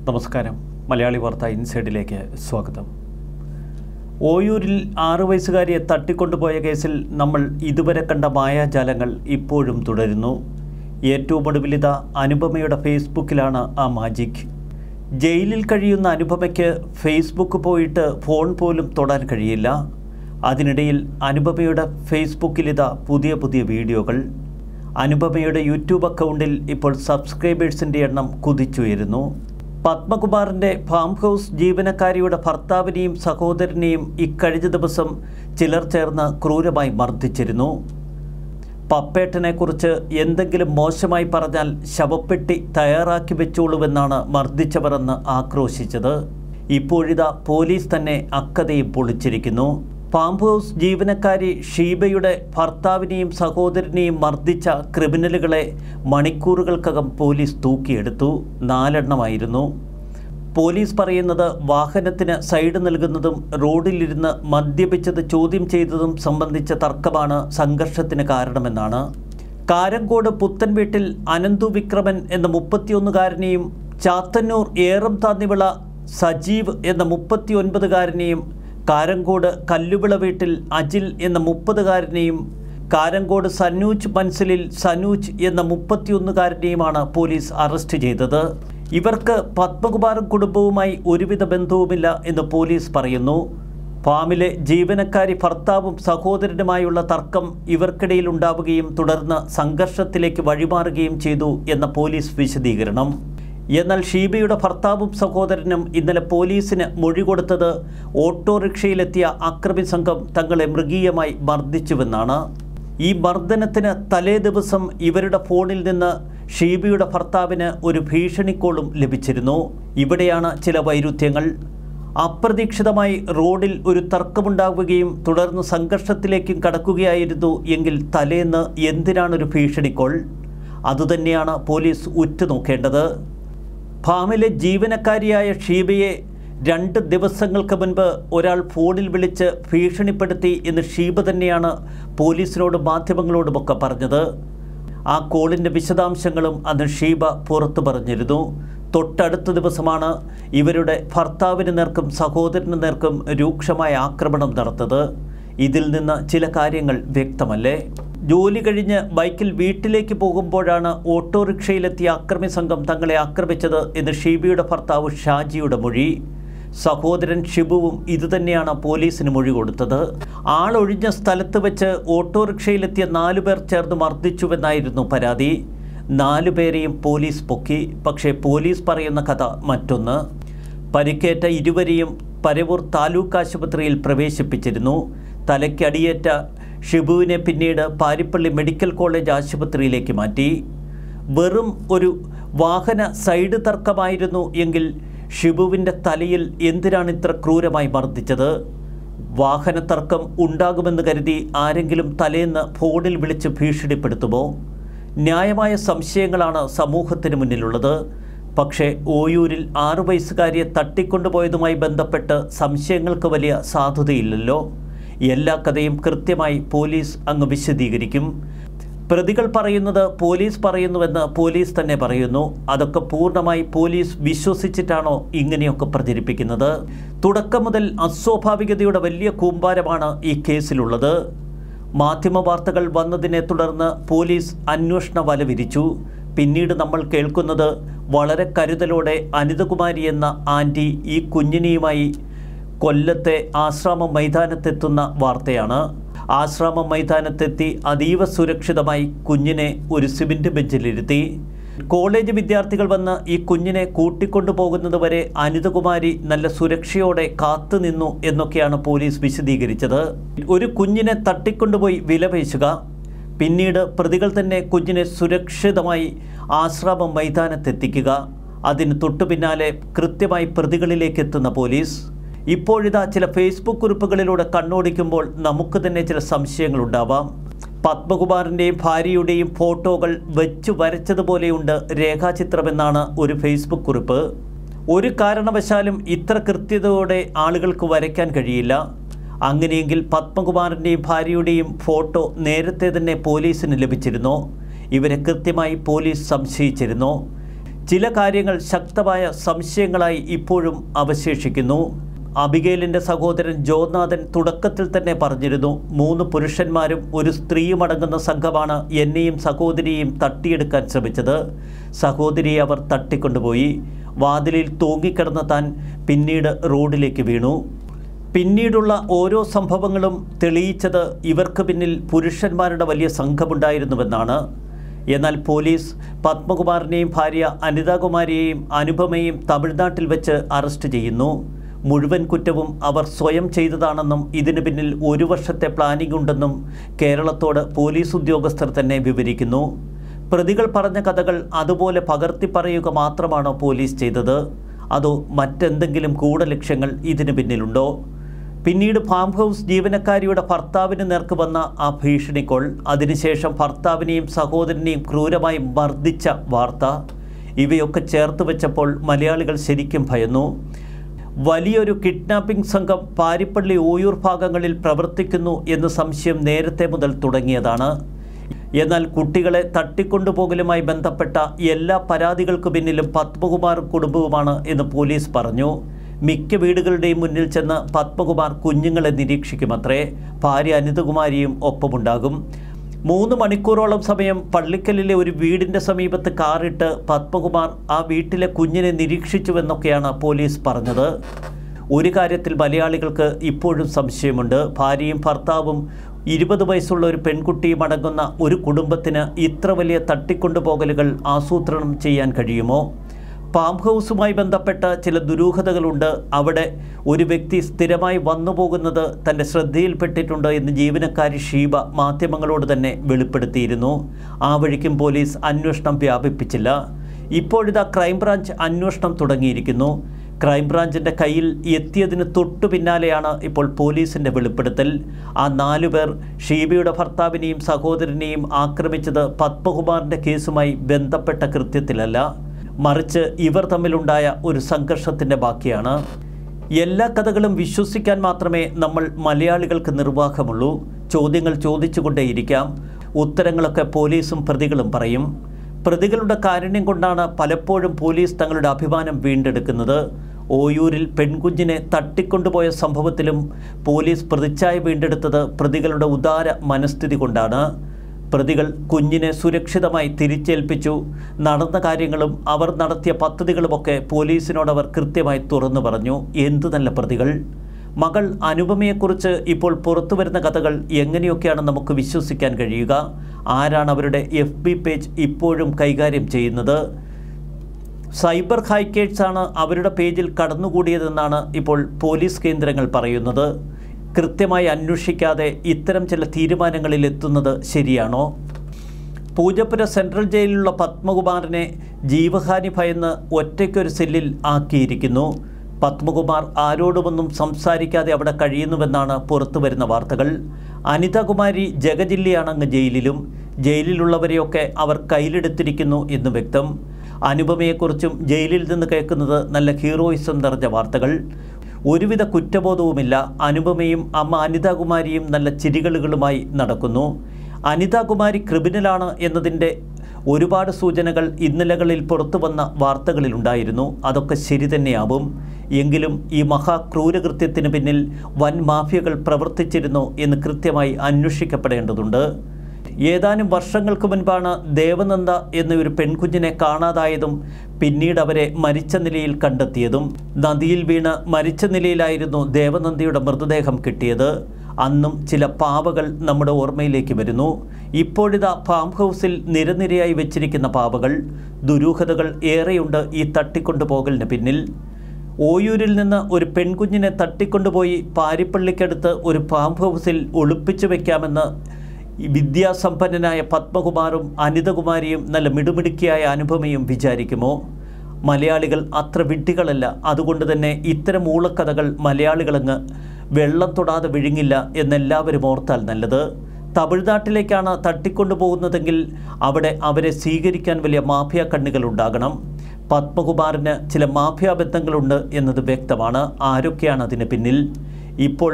നമസ്കാരം മലയാളി വാർത്ത ഇൻസൈഡിലേക്ക് സ്വാഗതം ഓയൂരിൽ ആറു വയസ്സുകാരിയെ തട്ടിക്കൊണ്ടുപോയ കേസിൽ നമ്മൾ ഇതുവരെ കണ്ട മായാജാലങ്ങൾ ഇപ്പോഴും തുടരുന്നു ഏറ്റവും ഒടുവിലിത അനുപമയുടെ ഫേസ്ബുക്കിലാണ് ആ മാജിക് ജയിലിൽ കഴിയുന്ന അനുപമയ്ക്ക് ഫേസ്ബുക്ക് പോയിട്ട് ഫോൺ പോലും തൊടാൻ കഴിയില്ല അതിനിടയിൽ അനുപമയുടെ ഫേസ്ബുക്കിലിത പുതിയ പുതിയ വീഡിയോകൾ അനുപമയുടെ യൂട്യൂബ് അക്കൗണ്ടിൽ ഇപ്പോൾ സബ്സ്ക്രൈബേഴ്സിൻ്റെ എണ്ണം കുതിച്ചുയരുന്നു പത്മകുമാറിൻ്റെ ഫാം ഹൗസ് ജീവനക്കാരിയുടെ ഭർത്താവിനെയും സഹോദരനെയും ഇക്കഴിഞ്ഞ ദിവസം ചിലർ ചേർന്ന് ക്രൂരമായി മർദ്ദിച്ചിരുന്നു പപ്പേട്ടനെക്കുറിച്ച് എന്തെങ്കിലും മോശമായി പറഞ്ഞാൽ ശവപ്പെട്ടി തയ്യാറാക്കി വെച്ചോളൂവെന്നാണ് മർദ്ദിച്ചവരെന്ന് ആക്രോശിച്ചത് ഇപ്പോഴിതാ പോലീസ് തന്നെ അക്കതയും പൊളിച്ചിരിക്കുന്നു ഫാം ഹൗസ് ജീവനക്കാരി ഷീബയുടെ ഭർത്താവിനെയും സഹോദരനെയും മർദ്ദിച്ച ക്രിമിനലുകളെ മണിക്കൂറുകൾക്കകം പോലീസ് തൂക്കിയെടുത്തു നാലെണ്ണമായിരുന്നു പോലീസ് പറയുന്നത് വാഹനത്തിന് സൈഡ് നൽകുന്നതും റോഡിലിരുന്ന് മദ്യപിച്ചത് ചോദ്യം ചെയ്തതും സംബന്ധിച്ച തർക്കമാണ് സംഘർഷത്തിന് കാരണമെന്നാണ് കാരങ്കോട് പുത്തൻ വീട്ടിൽ അനന്തു വിക്രമൻ എന്ന മുപ്പത്തിയൊന്നുകാരനെയും ചാത്തന്നൂർ ഏറം താന്നിവിള സജീവ് എന്ന മുപ്പത്തിയൊൻപതുകാരനെയും കാരങ്കോട് കല്ലുവിള വീട്ടിൽ അജിൽ എന്ന മുപ്പതുകാരനെയും കാരങ്കോട് സനൂജ് മൻസിലിൽ സനൂജ് എന്ന മുപ്പത്തിയൊന്നുകാരനെയുമാണ് പോലീസ് അറസ്റ്റ് ചെയ്തത് ഇവർക്ക് പത്മകുമാറും കുടുംബവുമായി ഒരുവിധ ബന്ധവുമില്ല എന്ന് പോലീസ് പറയുന്നു ഫാമിലെ ജീവനക്കാരി ഭർത്താവും സഹോദരനുമായുള്ള തർക്കം ഇവർക്കിടയിൽ ഉണ്ടാവുകയും തുടർന്ന് സംഘർഷത്തിലേക്ക് വഴിമാറുകയും ചെയ്തു എന്ന പോലീസ് വിശദീകരണം എന്നാൽ ഷീബയുടെ ഭർത്താവും സഹോദരനും ഇന്നലെ പോലീസിന് മൊഴി കൊടുത്തത് ഓട്ടോറിക്ഷയിലെത്തിയ അക്രമി സംഘം തങ്ങളെ മൃഗീയമായി മർദ്ദിച്ചുവെന്നാണ് ഈ മർദ്ദനത്തിന് തലേ ദിവസം ഇവരുടെ ഫോണിൽ നിന്ന് ഷീബയുടെ ഭർത്താവിന് ഒരു ഭീഷണിക്കോളും ലഭിച്ചിരുന്നു ഇവിടെയാണ് ചില വൈരുദ്ധ്യങ്ങൾ അപ്രതീക്ഷിതമായി റോഡിൽ ഒരു തർക്കമുണ്ടാവുകയും തുടർന്ന് സംഘർഷത്തിലേക്കും കടക്കുകയായിരുന്നു എങ്കിൽ തലേന്ന് എന്തിനാണൊരു ഭീഷണിക്കോൾ അതുതന്നെയാണ് പോലീസ് ഉറ്റുനോക്കേണ്ടത് ഫാമിലെ ജീവനക്കാരിയായ ഷീബയെ രണ്ട് ദിവസങ്ങൾക്ക് മുൻപ് ഒരാൾ ഫോണിൽ വിളിച്ച് ഭീഷണിപ്പെടുത്തി എന്ന് ഷീബ തന്നെയാണ് പോലീസിനോടും മാധ്യമങ്ങളോടുമൊക്കെ പറഞ്ഞത് ആ കോളിൻ്റെ വിശദാംശങ്ങളും അന്ന് ഷീബ പുറത്തു പറഞ്ഞിരുന്നു തൊട്ടടുത്ത ദിവസമാണ് ഇവരുടെ ഭർത്താവിന് നേർക്കും സഹോദരന് നേർക്കും രൂക്ഷമായ ആക്രമണം നടത്തത് ഇതിൽ നിന്ന് ചില കാര്യങ്ങൾ വ്യക്തമല്ലേ ജോലി കഴിഞ്ഞ് ബൈക്കിൽ വീട്ടിലേക്ക് പോകുമ്പോഴാണ് ഓട്ടോറിക്ഷയിലെത്തിയ അക്രമി സംഘം തങ്ങളെ ആക്രമിച്ചത് എന്ന് ഷീബിയുടെ ഭർത്താവ് ഷാജിയുടെ മൊഴി സഹോദരൻ ഷിബുവും ഇതുതന്നെയാണ് പോലീസിന് മൊഴി കൊടുത്തത് ആളൊഴിഞ്ഞ സ്ഥലത്ത് വെച്ച് ഓട്ടോറിക്ഷയിലെത്തിയ നാലുപേർ ചേർന്ന് മർദ്ദിച്ചുവെന്നായിരുന്നു പരാതി നാലുപേരെയും പോലീസ് പൊക്കി പക്ഷേ പോലീസ് പറയുന്ന കഥ മറ്റൊന്ന് പരിക്കേറ്റ ഇരുവരെയും പരവൂർ താലൂക്ക് ആശുപത്രിയിൽ പ്രവേശിപ്പിച്ചിരുന്നു തലയ്ക്കടിയേറ്റ ഷിബുവിനെ പിന്നീട് പാരിപ്പള്ളി മെഡിക്കൽ കോളേജ് ആശുപത്രിയിലേക്ക് മാറ്റി വെറും ഒരു വാഹന സൈഡ് തർക്കമായിരുന്നു എങ്കിൽ ഷിബുവിൻ്റെ തലയിൽ എന്തിനാണ് ഇത്ര ക്രൂരമായി മർദ്ദിച്ചത് വാഹന തർക്കം ഉണ്ടാകുമെന്ന് കരുതി ആരെങ്കിലും തലേന്ന് ഫോണിൽ വിളിച്ച് ഭീഷണിപ്പെടുത്തുമോ ന്യായമായ സംശയങ്ങളാണ് സമൂഹത്തിന് മുന്നിലുള്ളത് പക്ഷേ ഓയൂരിൽ ആറു വയസ്സുകാരിയെ തട്ടിക്കൊണ്ടുപോയതുമായി ബന്ധപ്പെട്ട് സംശയങ്ങൾക്ക് വലിയ സാധുതയില്ലല്ലോ എല്ലാ കഥയും കൃത്യമായി പോലീസ് അങ്ങ് വിശദീകരിക്കും പ്രതികൾ പറയുന്നത് പോലീസ് പറയുന്നുവെന്ന് പോലീസ് തന്നെ പറയുന്നു അതൊക്കെ പൂർണ്ണമായി പോലീസ് വിശ്വസിച്ചിട്ടാണോ ഇങ്ങനെയൊക്കെ പ്രചരിപ്പിക്കുന്നത് തുടക്കം മുതൽ അസ്വാഭാവികതയുടെ വലിയ കൂമ്പാരമാണ് ഈ കേസിലുള്ളത് മാധ്യമ വാർത്തകൾ വന്നതിനെ തുടർന്ന് പോലീസ് അന്വേഷണ വല വിരിച്ചു പിന്നീട് നമ്മൾ കേൾക്കുന്നത് വളരെ കരുതലോടെ അനിതകുമാരി എന്ന ആൻറ്റി ഈ കുഞ്ഞിനെയുമായി കൊല്ലത്തെ ആശ്രാമം മൈതാനത്തെത്തുന്ന വാർത്തയാണ് ആശ്രാമം മൈതാനത്തെത്തി അതീവ സുരക്ഷിതമായി കുഞ്ഞിനെ ഒരു സിമൻറ്റ് ബെഞ്ചിലിരുത്തി കോളേജ് വിദ്യാർത്ഥികൾ വന്ന് ഈ കുഞ്ഞിനെ കൂട്ടിക്കൊണ്ടു പോകുന്നത് വരെ അനിതകുമാരി നല്ല സുരക്ഷയോടെ കാത്തുനിന്നു എന്നൊക്കെയാണ് പോലീസ് വിശദീകരിച്ചത് ഒരു കുഞ്ഞിനെ തട്ടിക്കൊണ്ടുപോയി വിലപേശുക പിന്നീട് പ്രതികൾ തന്നെ കുഞ്ഞിനെ സുരക്ഷിതമായി ആശ്രാമം മൈതാനത്തെത്തിക്കുക അതിന് തൊട്ടു പിന്നാലെ കൃത്യമായി പ്രതികളിലേക്ക് എത്തുന്ന പോലീസ് ഇപ്പോഴിതാ ചില ഫേസ്ബുക്ക് കുറിപ്പുകളിലൂടെ കണ്ണോടിക്കുമ്പോൾ നമുക്ക് തന്നെ ചില സംശയങ്ങളുണ്ടാവാം പത്മകുമാറിൻ്റെയും ഭാര്യയുടെയും ഫോട്ടോകൾ വെച്ചു വരച്ചതുപോലെയുണ്ട് രേഖാചിത്രമെന്നാണ് ഒരു ഫേസ്ബുക്ക് കുറിപ്പ് ഒരു കാരണവശാലും ഇത്ര കൃത്യതയോടെ ആളുകൾക്ക് വരയ്ക്കാൻ കഴിയില്ല അങ്ങനെയെങ്കിൽ പത്മകുമാറിൻ്റെയും ഭാര്യയുടെയും ഫോട്ടോ നേരത്തെ തന്നെ പോലീസിന് ലഭിച്ചിരുന്നു ഇവരെ കൃത്യമായി പോലീസ് സംശയിച്ചിരുന്നു ചില കാര്യങ്ങൾ ശക്തമായ സംശയങ്ങളായി ഇപ്പോഴും അവശേഷിക്കുന്നു അബിഗേലിൻ്റെ സഹോദരൻ ജോനാഥൻ തുടക്കത്തിൽ തന്നെ പറഞ്ഞിരുന്നു മൂന്ന് പുരുഷന്മാരും ഒരു സ്ത്രീയും അടങ്ങുന്ന സംഘമാണ് എന്നെയും സഹോദരിയെയും തട്ടിയെടുക്കാൻ ശ്രമിച്ചത് സഹോദരിയെ അവർ തട്ടിക്കൊണ്ടുപോയി വാതിലിൽ തൂങ്ങിക്കിടന്ന താൻ പിന്നീട് റോഡിലേക്ക് വീണു പിന്നീടുള്ള ഓരോ സംഭവങ്ങളും തെളിയിച്ചത് ഇവർക്ക് പിന്നിൽ പുരുഷന്മാരുടെ വലിയ സംഘമുണ്ടായിരുന്നുവെന്നാണ് എന്നാൽ പോലീസ് പത്മകുമാറിനെയും ഭാര്യ അനിതാകുമാരിയെയും അനുപമയെയും തമിഴ്നാട്ടിൽ വെച്ച് അറസ്റ്റ് ചെയ്യുന്നു മുഴുവൻ കുറ്റവും അവർ സ്വയം ചെയ്തതാണെന്നും ഇതിന് പിന്നിൽ ഒരു വർഷത്തെ പ്ലാനിംഗ് ഉണ്ടെന്നും കേരളത്തോട് പോലീസ് ഉദ്യോഗസ്ഥർ തന്നെ വിവരിക്കുന്നു പ്രതികൾ പറഞ്ഞ കഥകൾ അതുപോലെ പകർത്തി പറയുക മാത്രമാണോ പോലീസ് ചെയ്തത് അതോ മറ്റെന്തെങ്കിലും ഗൂഢലക്ഷ്യങ്ങൾ ഇതിന് പിന്നിലുണ്ടോ പിന്നീട് ഫാം ഹൗസ് ജീവനക്കാരിയുടെ ഭർത്താവിന് നേർക്ക് വന്ന ആ ഭീഷണി കോൾ അതിനുശേഷം ഭർത്താവിനെയും സഹോദരനെയും ക്രൂരമായി മർദ്ദിച്ച വാർത്ത ഇവയൊക്കെ ചേർത്ത് വെച്ചപ്പോൾ മലയാളികൾ ശരിക്കും ഭയന്നു വലിയൊരു കിഡ്നാപ്പിംഗ് സംഘം പാരിപ്പള്ളി ഓയൂർ ഭാഗങ്ങളിൽ പ്രവർത്തിക്കുന്നു എന്ന സംശയം നേരത്തെ മുതൽ തുടങ്ങിയതാണ് എന്നാൽ കുട്ടികളെ തട്ടിക്കൊണ്ടുപോകലുമായി ബന്ധപ്പെട്ട എല്ലാ പരാതികൾക്ക് പിന്നിലും പത്മകുമാറും കുടുംബവുമാണ് എന്ന് പോലീസ് പറഞ്ഞു മിക്ക വീടുകളുടെയും മുന്നിൽ ചെന്ന് പത്മകുമാർ കുഞ്ഞുങ്ങളെ നിരീക്ഷിക്കുമത്രേ ഭാര്യ അനിതകുമാരിയും ഒപ്പമുണ്ടാകും മൂന്ന് മണിക്കൂറോളം സമയം പള്ളിക്കലിലെ ഒരു വീടിൻ്റെ സമീപത്ത് കാറിട്ട് പത്മകുമാർ ആ വീട്ടിലെ കുഞ്ഞിനെ നിരീക്ഷിച്ചുവെന്നൊക്കെയാണ് പോലീസ് പറഞ്ഞത് ഒരു കാര്യത്തിൽ മലയാളികൾക്ക് ഇപ്പോഴും സംശയമുണ്ട് ഭാര്യയും ഭർത്താവും ഇരുപത് വയസ്സുള്ള ഒരു പെൺകുട്ടിയും അടങ്ങുന്ന ഒരു കുടുംബത്തിന് ഇത്ര വലിയ തട്ടിക്കൊണ്ടുപോകലുകൾ ആസൂത്രണം ചെയ്യാൻ കഴിയുമോ പാം ഹൗസുമായി ബന്ധപ്പെട്ട ചില ദുരൂഹതകളുണ്ട് അവിടെ ഒരു വ്യക്തി സ്ഥിരമായി വന്നു പോകുന്നത് തൻ്റെ ശ്രദ്ധയിൽപ്പെട്ടിട്ടുണ്ട് എന്ന് ജീവനക്കാരി ഷീബ മാധ്യമങ്ങളോട് തന്നെ വെളിപ്പെടുത്തിയിരുന്നു ആ വഴിക്കും പോലീസ് അന്വേഷണം വ്യാപിപ്പിച്ചില്ല ഇപ്പോഴിതാ ക്രൈംബ്രാഞ്ച് അന്വേഷണം തുടങ്ങിയിരിക്കുന്നു ക്രൈംബ്രാഞ്ചിൻ്റെ കയ്യിൽ എത്തിയതിന് തൊട്ടു പിന്നാലെയാണ് ഇപ്പോൾ പോലീസിൻ്റെ വെളിപ്പെടുത്തൽ ആ നാലുപേർ ഷീബയുടെ ഭർത്താവിനെയും സഹോദരനെയും ആക്രമിച്ചത് പത്മകുമാറിൻ്റെ കേസുമായി ബന്ധപ്പെട്ട കൃത്യത്തിലല്ല മറിച്ച് ഇവർ തമ്മിലുണ്ടായ ഒരു സംഘർഷത്തിൻ്റെ ബാക്കിയാണ് എല്ലാ കഥകളും വിശ്വസിക്കാൻ മാത്രമേ നമ്മൾ മലയാളികൾക്ക് നിർവാഹമുള്ളൂ ചോദ്യങ്ങൾ ചോദിച്ചുകൊണ്ടേയിരിക്കാം ഉത്തരങ്ങളൊക്കെ പോലീസും പ്രതികളും പറയും പ്രതികളുടെ കാരുണ്യം കൊണ്ടാണ് പലപ്പോഴും പോലീസ് തങ്ങളുടെ അഭിമാനം വീണ്ടെടുക്കുന്നത് ഓയൂരിൽ പെൺകുഞ്ഞിനെ തട്ടിക്കൊണ്ടുപോയ സംഭവത്തിലും പോലീസ് പ്രതിച്ഛായ വീണ്ടെടുത്തത് പ്രതികളുടെ ഉദാര മനസ്ഥിതി കൊണ്ടാണ് പ്രതികൾ കുഞ്ഞിനെ സുരക്ഷിതമായി തിരിച്ചേൽപ്പിച്ചു നടന്ന കാര്യങ്ങളും അവർ നടത്തിയ പദ്ധതികളുമൊക്കെ പോലീസിനോട് അവർ കൃത്യമായി തുറന്നു പറഞ്ഞു എന്തു നല്ല പ്രതികൾ മകൾ അനുപമയെക്കുറിച്ച് ഇപ്പോൾ പുറത്തു വരുന്ന കഥകൾ എങ്ങനെയൊക്കെയാണ് നമുക്ക് വിശ്വസിക്കാൻ കഴിയുക ആരാണ് അവരുടെ എഫ് ബി പേജ് ഇപ്പോഴും കൈകാര്യം ചെയ്യുന്നത് സൈബർ ഹൈക്കേഴ്സാണ് അവരുടെ പേജിൽ കടന്നുകൂടിയതെന്നാണ് ഇപ്പോൾ പോലീസ് കേന്ദ്രങ്ങൾ പറയുന്നത് കൃത്യമായി അന്വേഷിക്കാതെ ഇത്തരം ചില തീരുമാനങ്ങളിൽ എത്തുന്നത് ശരിയാണോ പൂജപ്പുര സെൻട്രൽ ജയിലിലുള്ള പത്മകുമാറിനെ ജീവഹാനി ഭയന്ന് ഒറ്റയ്ക്കൊരു സെല്ലിൽ ആക്കിയിരിക്കുന്നു പത്മകുമാർ ആരോടുമൊന്നും സംസാരിക്കാതെ അവിടെ കഴിയുന്നുവെന്നാണ് പുറത്തു വരുന്ന വാർത്തകൾ അനിതകുമാരി ജഗജില്ലയാണ് അങ്ങ് ജയിലിലും ജയിലിലുള്ളവരെയൊക്കെ അവർ കയ്യിലെടുത്തിരിക്കുന്നു എന്ന് വ്യക്തം അനുപമയെക്കുറിച്ചും ജയിലിൽ നിന്ന് കേൾക്കുന്നത് നല്ല ഹീറോയിസം നിറഞ്ഞ വാർത്തകൾ ഒരുവിധ കുറ്റബോധവുമില്ല അനുപമയും അമ്മ അനിതാകുമാരിയും നല്ല ചിരികളുകളുമായി നടക്കുന്നു അനിതാകുമാരി ക്രിമിനലാണ് എന്നതിൻ്റെ ഒരുപാട് സൂചനകൾ ഇന്നലകളിൽ പുറത്തു വന്ന വാർത്തകളിലുണ്ടായിരുന്നു അതൊക്കെ ശരി തന്നെയാവും എങ്കിലും ഈ മഹാക്രൂരകൃത്യത്തിന് പിന്നിൽ വൻ മാഫിയകൾ പ്രവർത്തിച്ചിരുന്നു എന്ന് കൃത്യമായി അന്വേഷിക്കപ്പെടേണ്ടതുണ്ട് ഏതാനും വർഷങ്ങൾക്ക് മുൻപാണ് ദേവനന്ദ എന്ന ഒരു പെൺകുഞ്ഞിനെ കാണാതായതും പിന്നീട് അവരെ മരിച്ച നിലയിൽ കണ്ടെത്തിയതും നദിയിൽ വീണ് മരിച്ച നിലയിലായിരുന്നു ദേവനന്ദയുടെ മൃതദേഹം കിട്ടിയത് അന്നും ചില പാവകൾ നമ്മുടെ ഓർമ്മയിലേക്ക് വരുന്നു ഇപ്പോഴിതാ ഫാം ഹൗസിൽ നിരനിരയായി വെച്ചിരിക്കുന്ന പാവകൾ ദുരൂഹതകൾ ഏറെയുണ്ട് ഈ തട്ടിക്കൊണ്ടുപോകലിന് പിന്നിൽ ഓയൂരിൽ നിന്ന് ഒരു പെൺകുഞ്ഞിനെ തട്ടിക്കൊണ്ടുപോയി പാരിപ്പള്ളിക്കടുത്ത് ഒരു ഫാം ഹൗസിൽ ഒളിപ്പിച്ചു വയ്ക്കാമെന്ന് വിദ്യാസമ്പന്നനായ പത്മകുമാറും അനിതകുമാരിയും നല്ല മിടുമിടുക്കിയായ അനുപമയും വിചാരിക്കുമോ മലയാളികൾ അത്ര വിഡ്ഢികളല്ല അതുകൊണ്ട് തന്നെ ഇത്തരം ഊളക്കഥകൾ മലയാളികളങ്ങ് വെള്ളം തൊടാതെ വിഴുങ്ങില്ല എന്നെല്ലാവരും ഓർത്താൽ നല്ലത് തമിഴ്നാട്ടിലേക്കാണ് തട്ടിക്കൊണ്ടുപോകുന്നതെങ്കിൽ അവിടെ അവരെ സ്വീകരിക്കാൻ വലിയ മാഫിയ കണ്ണുകൾ ഉണ്ടാകണം പത്മകുമാറിന് ചില മാഫിയ ബന്ധങ്ങളുണ്ട് എന്നത് വ്യക്തമാണ് ആരൊക്കെയാണ് അതിന് പിന്നിൽ ഇപ്പോൾ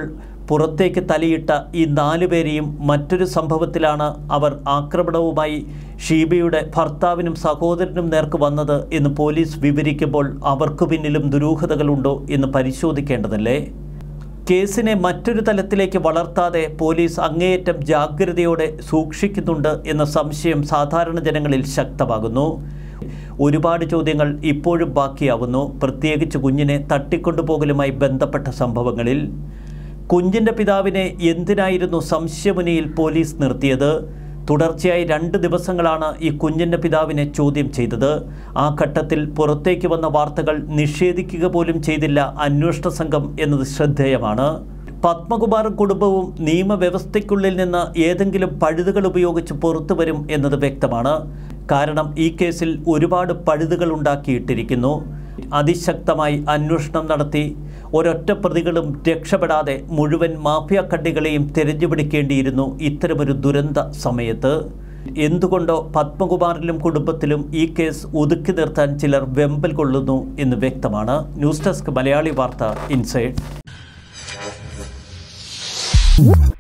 പുറത്തേക്ക് തലയിട്ട ഈ നാലുപേരെയും മറ്റൊരു സംഭവത്തിലാണ് അവർ ആക്രമണവുമായി ഷീബയുടെ ഭർത്താവിനും സഹോദരനും നേർക്ക് വന്നത് എന്ന് പോലീസ് വിവരിക്കുമ്പോൾ അവർക്ക് പിന്നിലും ദുരൂഹതകളുണ്ടോ എന്ന് പരിശോധിക്കേണ്ടതല്ലേ കേസിനെ മറ്റൊരു തലത്തിലേക്ക് വളർത്താതെ പോലീസ് അങ്ങേയറ്റം ജാഗ്രതയോടെ സൂക്ഷിക്കുന്നുണ്ട് എന്ന സംശയം സാധാരണ ജനങ്ങളിൽ ശക്തമാകുന്നു ഒരുപാട് ചോദ്യങ്ങൾ ഇപ്പോഴും ബാക്കിയാവുന്നു പ്രത്യേകിച്ച് കുഞ്ഞിനെ തട്ടിക്കൊണ്ടുപോകലുമായി ബന്ധപ്പെട്ട സംഭവങ്ങളിൽ കുഞ്ഞിൻ്റെ പിതാവിനെ എന്തിനായിരുന്നു സംശയമുനയിൽ പോലീസ് നിർത്തിയത് തുടർച്ചയായി രണ്ട് ദിവസങ്ങളാണ് ഈ കുഞ്ഞിൻ്റെ പിതാവിനെ ചോദ്യം ചെയ്തത് ആ ഘട്ടത്തിൽ പുറത്തേക്ക് വന്ന വാർത്തകൾ നിഷേധിക്കുക പോലും ചെയ്തില്ല അന്വേഷണ സംഘം എന്നത് ശ്രദ്ധേയമാണ് പത്മകുമാറും കുടുംബവും നിയമവ്യവസ്ഥയ്ക്കുള്ളിൽ നിന്ന് ഏതെങ്കിലും പഴുതുകൾ ഉപയോഗിച്ച് പുറത്തു വരും എന്നത് വ്യക്തമാണ് കാരണം ഈ കേസിൽ ഒരുപാട് പഴുതുകൾ ഉണ്ടാക്കിയിട്ടിരിക്കുന്നു അതിശക്തമായി അന്വേഷണം നടത്തി ഒരൊറ്റ പ്രതികളും രക്ഷപ്പെടാതെ മുഴുവൻ മാഫിയ കണ്ണികളെയും തിരഞ്ഞുപിടിക്കേണ്ടിയിരുന്നു ഇത്തരമൊരു ദുരന്ത സമയത്ത് എന്തുകൊണ്ടോ പത്മകുമാറിലും കുടുംബത്തിലും ഈ കേസ് ഒതുക്കി നിർത്താൻ ചിലർ വെമ്പൽ കൊള്ളുന്നു എന്ന് വ്യക്തമാണ് ന്യൂസ് ഡെസ്ക് മലയാളി വാർത്ത ഇൻസൈഡ്